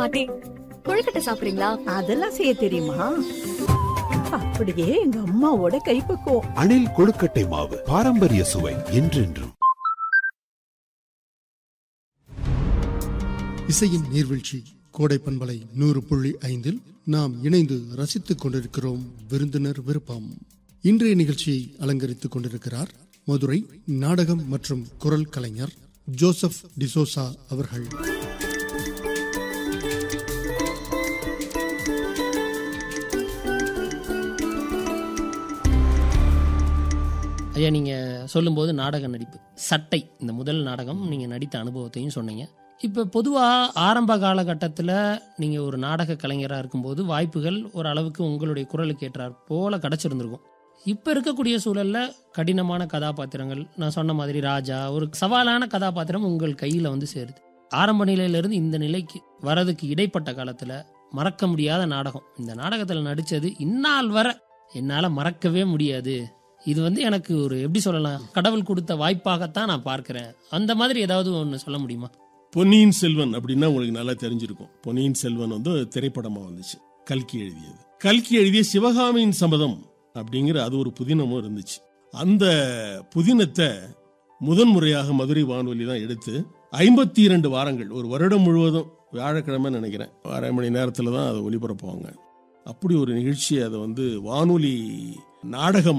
பாட்டி கொழுக்கட்டை சாப்பிடுறீங்களா அதெல்லாம் செய்ய தெரியுமா அப்படியே எங்க அம்மாவோட கைப்பக்குவம் அணில் கொழுக்கட்டை மாவு பாரம்பரிய சுவை என்றென்றும் இசையின் நீர்வீழ்ச்சி கோடை பண்பலை நூறு புள்ளி ஐந்தில் நாம் இணைந்து ரசித்துக் கொண்டிருக்கிறோம் விருந்தினர் விருப்பம் இன்றைய நிகழ்ச்சியை அலங்கரித்துக் கொண்டிருக்கிறார் மதுரை நாடகம் மற்றும் குரல் கலைஞர் ஜோசப் டிசோசா அவர்கள் ஐயா நீங்கள் சொல்லும்போது நாடக நடிப்பு சட்டை இந்த முதல் நாடகம் நீங்கள் நடித்த அனுபவத்தையும் சொன்னீங்க இப்போ பொதுவாக ஆரம்ப காலகட்டத்தில் நீங்கள் ஒரு நாடக கலைஞராக இருக்கும்போது வாய்ப்புகள் ஒரு அளவுக்கு உங்களுடைய குரலுக்கு ஏற்றார் போல கிடச்சிருந்துருக்கும் இப்போ இருக்கக்கூடிய சூழலில் கடினமான கதாபாத்திரங்கள் நான் சொன்ன மாதிரி ராஜா ஒரு சவாலான கதாபாத்திரம் உங்கள் கையில் வந்து சேருது ஆரம்ப நிலையிலிருந்து இந்த நிலைக்கு வரதுக்கு இடைப்பட்ட காலத்தில் மறக்க முடியாத நாடகம் இந்த நாடகத்தில் நடித்தது இந்நாள் வர என்னால் மறக்கவே முடியாது இது வந்து எனக்கு ஒரு எப்படி சொல்லலாம் கடவுள் கொடுத்த வாய்ப்பாகத்தான் நான் பார்க்கிறேன் அந்த மாதிரி ஏதாவது ஒன்று சொல்ல முடியுமா பொன்னியின் செல்வன் அப்படின்னா உங்களுக்கு நல்லா தெரிஞ்சிருக்கும் பொன்னியின் செல்வன் வந்து திரைப்படமா வந்துச்சு கல்கி எழுதியது கல்கி எழுதிய சிவகாமியின் சபதம் அப்படிங்கிற அது ஒரு புதினமும் இருந்துச்சு அந்த புதினத்தை முதன் முறையாக மதுரை வானொலி தான் எடுத்து ஐம்பத்தி இரண்டு வாரங்கள் ஒரு வருடம் முழுவதும் வியாழக்கிழமை நினைக்கிறேன் அரை மணி நேரத்தில் தான் அதை ஒளிபரப்புவாங்க அப்படி ஒரு நிகழ்ச்சி அதை வந்து வானொலி நாடகம்